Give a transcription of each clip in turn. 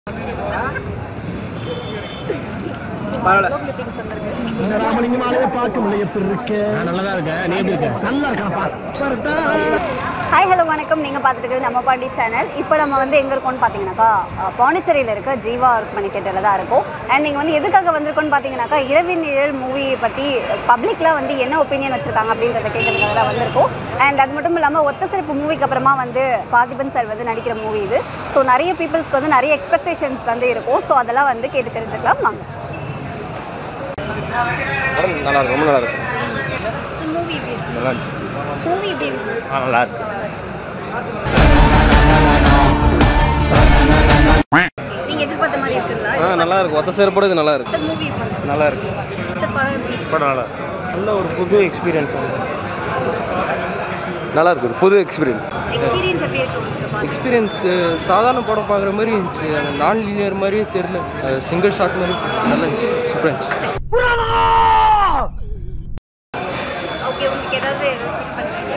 ராமலிங்கமாலே பார்க்க முடியும் எப்படி இருக்கு நல்லதா இருக்க நீ எப்படி இருக்க நல்லா இருக்காப்பா ஹாய் ஹலோ வணக்கம் நீங்கள் பார்த்துட்டு இருக்கிறது நம்ம பாண்டி சேனல் இப்போ நம்ம வந்து எங்கே இருக்கோம்னு பார்த்தீங்கன்னாக்கா அஹ், பாண்டிச்சேரியில் இருக்க ஜீவா ஒர்க் பண்ணி கேட்டதில் தான் இருக்கும் அண்ட் நீங்கள் வந்து எதுக்காக வந்திருக்கோன்னு பார்த்தீங்கன்னாக்கா இரவின் நிழல் மூவியை பற்றி பப்ளிக்கில் வந்து என்ன ஒப்பீனியன் வச்சுருக்காங்க அப்படின்றத கேட்கறதுக்காக தான் வந்திருக்கோம் அண்ட் அது மட்டும் இல்லாமல் ஒத்த சிறப்பு மூவிக்கு அப்புறமா வந்து பார்த்திபன் சார் வந்து நடிக்கிற மூவி இது ஸோ நிறைய பீப்புள்ஸ்க்கு வந்து நிறைய எக்ஸ்பெக்டேஷன்ஸ் வந்து இருக்கும் ஸோ அதெல்லாம் வந்து கேட்டு தெரிஞ்சுக்கலாம் வாங்க படம் நல்லா இருக்கு ரொம்ப நல்லா இருக்கு மூவி எப்படி நல்லா இருந்துச்சு மூவி எப்படி இருக்கு ஆ நல்லா இருக்கு நீங்கள் எதிர்பார்த்த மாதிரி இருக்குங்களா ஆ நல்லா இருக்கு ஒத்த சேரப்பட இது நல்லா இருக்கு சார் மூவி எப்படி நல்லா இருக்கு சார் படம் எப்படி இருக்கு? படம் நல்லா இருக்கு நல்ல ஒரு புது எக்ஸ்பீரியன்ஸ் நல்லா இருக்குது புது எக்ஸ்பீரியன்ஸ் எக்ஸ்பீரியன்ஸ் எப்படி இருக்கு உங்களுக்கு பார்த்து? எக்ஸ்பீரியன்ஸ் சாதாரண படம் பார்க்குற மாதிரி இருந்துச்சு அந்த நான் லீனியர் மாதிரியே தெரில சிங்கிள் ஷாட் மாதிரி நல்லா இருந்துச்சு சூப்பராக இருந்துச்சு ஓகே உங்களுக்கு ஏதாவது feel பண்றீங்க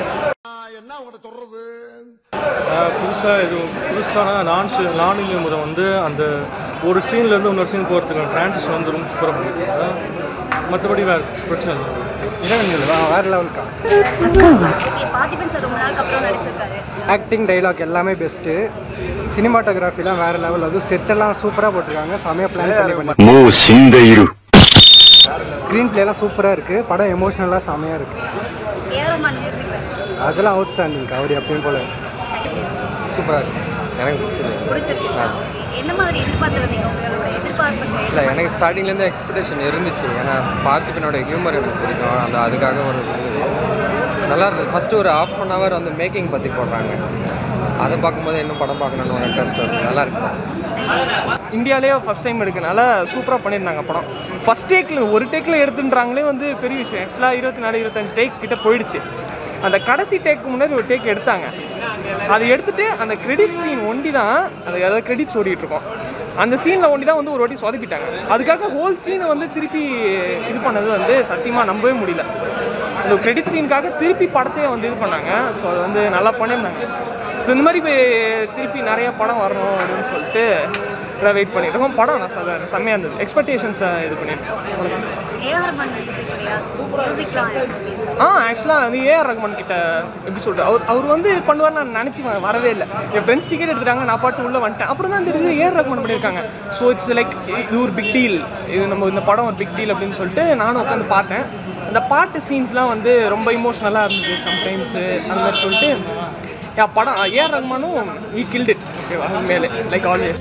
புதுசாக இது புதுசான நான் நானிலை முறை வந்து அந்த ஒரு சீன்லேருந்து இன்னொரு சீன் போகிறதுக்கான டிரான்சிஷன் வந்து ரொம்ப சூப்பராக பண்ணியிருக்காங்க மற்றபடி வேறு பிரச்சனை இல்லை வேறு லெவலுக்கா ஓகே பார்த்திபன் சார் ரொம்ப நாளுக்கு அப்புறம் நடிச்சிருக்காரு ஆக்டிங் டைலாக் எல்லாமே பெஸ்ட்டு சினிமாட்டோகிராஃபிலாம் வேறு லெவல் அதுவும் செட்டெல்லாம் சூப்பராக போட்டிருக்காங்க செமையாக பிளான் பண்ணி பண்ணி もう死んでいる ஸ்க்ரீன் பிளேலாம் சூப்பராக இருக்குது படம் எமோஷ்னலாக செமையாக இருக்குது ஏஆர் ரஹ்மான் மியூசிக் அதெல்லாம் அவுட் ஸ்டாண்டிங் அவர் எப்பயும் போல சூப்பராக இருக்கு எனக்கு பிடிச்சிருக்கு பிடிச்சிருக்கு எந்த மாதிரி எதிர்பார்த்து வந்தீங்க உங்களோட எதிர்பார்ப்பு இல்லை எனக்கு ஸ்டார்டிங்லேருந்து எக்ஸ்பெக்டேஷன் இருந்துச்சு ஏன்னா பார்த்திபனோட ஹியூமர் எனக்கு பிடிக்கும் அந்த அதுக்காக ஒரு இருந்தது நல்லா இருந்தது ஃபஸ்ட்டு ஒரு ஆஃப் அன் ஹவர் வந்து மேக்கிங் பற்றி போடுறாங்க அதை பார்க்கும்போது இன்னும் படம் பார்க்கணுன்னு ஒரு இன்ட்ரெஸ்ட் வருது நல்லா இருக்கு இந்தியாவிலேயே ஃபஸ்ட் டைம் எடுக்கனால சூப்பராக பண்ணியிருந்தாங்க படம் ஃபஸ்ட் டேக்கில் ஒரு டேக்கில் எடுத்துன்றாங்களே வந்து பெரிய விஷயம் ஆக்சுவலாக இருபத்தி நாலு இருபத்தஞ்சு டேக் கிட்ட போயிடுச்சு அந்த கடைசி டேக்கு முன்னாடி ஒரு டேக் எடுத்தாங்க அதை எடுத்துட்டு அந்த கிரெடிட் சீன் ஒண்டி தான் அது அதாவது கிரெடிட்ஸ் ஓடிட்டு இருக்கோம் அந்த சீனில் ஒண்டி தான் வந்து ஒரு வாட்டி சொதப்பிட்டாங்க அதுக்காக ஹோல் சீனை வந்து திருப்பி இது பண்ணது வந்து சத்தியமாக நம்பவே முடியல அந்த கிரெடிட் சீனுக்காக திருப்பி படத்தையே வந்து இது பண்ணாங்க ஸோ அது வந்து நல்லா பண்ணியிருந்தாங்க ஸோ இந்த மாதிரி இப்ப திருப்பி நிறைய படம் வரணும் அப்படின்னு சொல்லிட்டு எல்லாம் வெயிட் பண்ணிட்டு இருக்கோம் படம் நான் ச- செம்மையாக இருந்தது எக்ஸ்பெக்டேஷன்ஸை இது பண்ணிடுச்சு ஏஆர் ரஹ்மான் மியூசிக் இல்லையா மியூசிக்லாம் ஆ ஆக்சுவலாக வந்து ஏஆர் ரஹ்மான் கிட்ட எப்படி சொல்கிறது அவர் அவர் வந்து பண்ணுவார் நான் நினச்சி வரவே இல்லை என் ஃப்ரெண்ட்ஸ் டிக்கெட் எடுத்துட்டாங்க நான் பாட்டு உள்ளே வந்துட்டேன் அப்புறம் தான் தெரியுது ஏஆர் ரஹ்மான் பண்ணியிருக்காங்க ஸோ இட்ஸ் லைக் இது ஒரு பிக் டீல் இது நம்ம இந்த படம் ஒரு பிக் டீல் அப்படின்னு சொல்லிட்டு நானும் உட்காந்து பார்த்தேன் அந்த பாட்டு சீன்ஸ்லாம் வந்து ரொம்ப இமோஷ்னலாக இருந்தது சம்டைம்ஸு அந்த மாதிரி சொல்லிட்டு யா படம் ஏஆர் ரஹ்மானும் ஈ கில்ட் இட் ஓகேவா உண்மையிலே லைக் ஆல்வேஸ்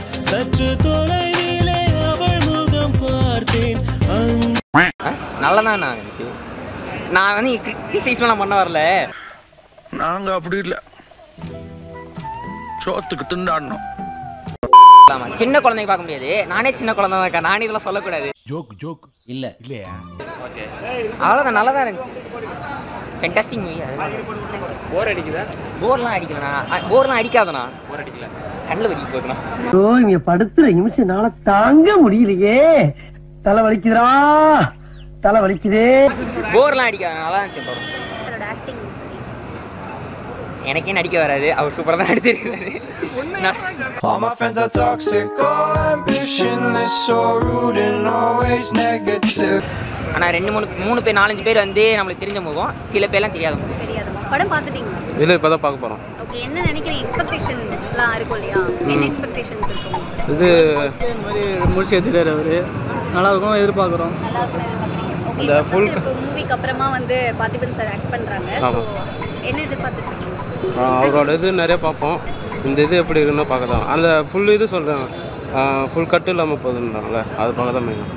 நல்லா தான் இருந்துச்சு நான் வந்து கிரிட்டிசைஸ்லாம் பண்ண வரல நாங்க அப்படி இல்ல சோத்துக்கு திண்டாடணும் ஆமா சின்ன குழந்தைங்க பார்க்க முடியாது நானே சின்ன குழந்தை தான் இருக்கேன் நானே இதெல்லாம் சொல்லக்கூடாது ஜோக் ஜோக் இல்ல இல்லையா அவ்வளோதான் நல்லா தான் இருந்துச்சு ஃபென்டாஸ்டிக் மூவி போர் அடிக்குதா போர்லாம் அடிக்கலண்ணா போர்லாம் அடிக்காதண்ணா போர் அடிக்கல கண்ணில் வலிக்கு போகுதுண்ணா ஓ இங்க படுத்துற நிமிஷம்னால தாங்க முடியலையே தலை வலிக்குதுடா தலை வலிக்குதே போர்லாம் அடிக்காது நல்லா இருந்துச்சு படம் அவரோட ஆக்டிங் எனக்கே நடிக்க வராது அவர் சூப்பராக தான் நடிச்சிருக்காரு நான் All my friends are toxic, all ambitionless, so rude and always negative. ஆனால் ரெண்டு மூணு மூணு பேர் நாலஞ்சு பேர் வந்து நம்மளுக்கு தெரிஞ்ச முகம் சில பேர்லாம் தெரியாத முகம் தெரியாதுமா படம் பார்த்துட்டீங்களா இல்லை இப்போ தான் பார்க்க போகிறோம் ஓகே என்ன நினைக்கிறீங்க எக்ஸ்பெக்டேஷன்ஸ்லாம் இருக்கும் இல்லையா என்ன எக்ஸ்பெக்டேஷன்ஸ் இருக்கும் இது இந்த மாதிரி முடிச்சு எடுத்துட்டாரு அவர் நல்லா இருக்கும் எதிர்பார்க்குறோம் நல்லா இருக்கும் எதிர்பார்க்குறீங்க ஓகே இந்த full இப்போ மூவிக்கு அப்புறமா வந்து பார்த்திபன் சார் ஆக்ட் பண்ணுறாங்க ஸோ என்ன எதிர்பார்த்துட்டு இருக்கீங்க அவரோட இது நிறைய பார்ப்போம் இந்த இது எப்படி இருக்குன்னு பார்க்க தான் அந்த ஃபுல் இது சொல்கிறேன் ஃபுல் கட்டு இல்லாமல் போகுதுன்றாங்களே அது பார்க்க தான் main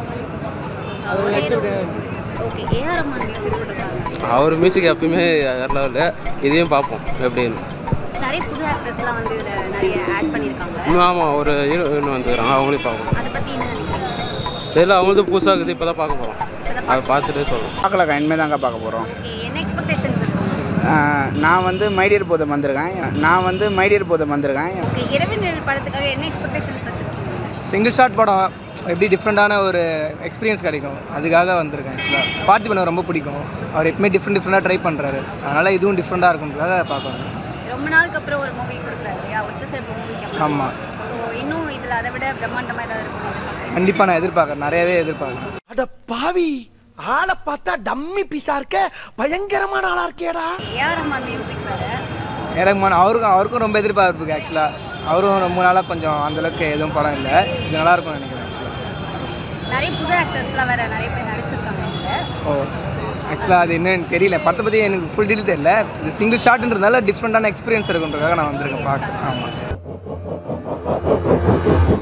okay AR Rahman music போட்டிருக்காங்க அவர் மியூசிக் எப்பயுமே வேறு லெவலில் இதையும் பார்ப்போம் எப்படின்னு நிறைய புது ஆக்டர்ஸ்லாம் வந்து இதில் நிறைய ஆட் பண்ணியிருக்காங்க ஆமாம் ஒரு ஹீரோயின் வந்துக்கிறாங்க அவங்களையும் பார்க்கணும் அதை பற்றி என்ன நினைக்கிறீங்க தெரியல அவங்களுக்கு புதுசாக இருக்குது இப்போ தான் பார்க்க போகிறோம் அதை பார்த்துட்டு சொல்லுவோம் பார்க்கலக்கா இனிமேல் தாங்க பார்க்க போகிறோம் ஓகே என்ன எக்ஸ்பெக்டேஷன்ஸ் இருக்கும் நான் வந்து மைடியர் போதம் வந்திருக்கேன் நான் வந்து மைடியர் போதம் வந்திருக்கேன் ஓகே இரவின் நிழல் படத்துக்காக என்ன எக்ஸ்பெக்டேஷன்ஸ் வச்சுருக்கீங்க சிங்கிள் ஷாட் படம் எப்படி டிஃப்ரெண்ட்டான ஒரு எக்ஸ்பீரியன்ஸ் கிடைக்கும் அதுக்காக வந்திருக்கேன் ஆக்சுவலாக பார்த்திபனை ரொம்ப பிடிக்கும் அவர் எப்பவுமே டிஃப்ரெண்ட் டிஃப்ரெண்ட்டாக ட்ரை பண்ணுறாரு அதனால் இதுவும் டிஃப்ரெண்ட்டாக இருக்கும்ன்றதுக்காக பார்க்கணும் ரொம்ப நாளுக்கு அப்புறம் ஒரு மூவி கொடுக்குறாரு இல்லையா ஒத்த சேர்ப்பு மூவிக்கு ஆமாம் ஸோ இன்னும் இதில் இல்லை அதை விட பிரம்மாண்டமாக ஏதாவது இருக்கும் கண்டிப்பாக நான் எதிர்பார்க்குறேன் நிறையவே எதிர்பார்க்குறேன் அட பாவி ஆளை பார்த்தா டம்மி பீஸா இருக்க பயங்கரமான ஆளா இருக்கேடா ஏஆர் ரஹ்மான் மியூசிக் வேறு ஏரகமான் அவருக்கும் அவருக்கும் ரொம்ப எதிர்பார்ப்பு இருக்குது ஆக்சுவலாக அவரும் ரொம்ப நாளாக கொஞ்சம் அந்தளவுக்கு எதுவும் படம் இல்லை இது நல்லா இருக்கும்னு நினைக்கிறேன் ஆக்சுவலாக நிறைய புது ஆக்டர்ஸ்லாம் வேறு நிறைய பேர் நடிச்சிருக்காங்க இதுல. ஓ ஆக்சுவலாக அது என்னன்னு தெரியல படத்தை பற்றி எனக்கு ஃபுல் டீட்டெயில் தெரியல இது சிங்கிள் ஷாட்ன்றதுனால டிஃப்ரெண்ட்டான எக்ஸ்பீரியன்ஸ் இருக்குன்றதுக்காக நான் வந்திருக்கேன் பார்க்க ஆமாம்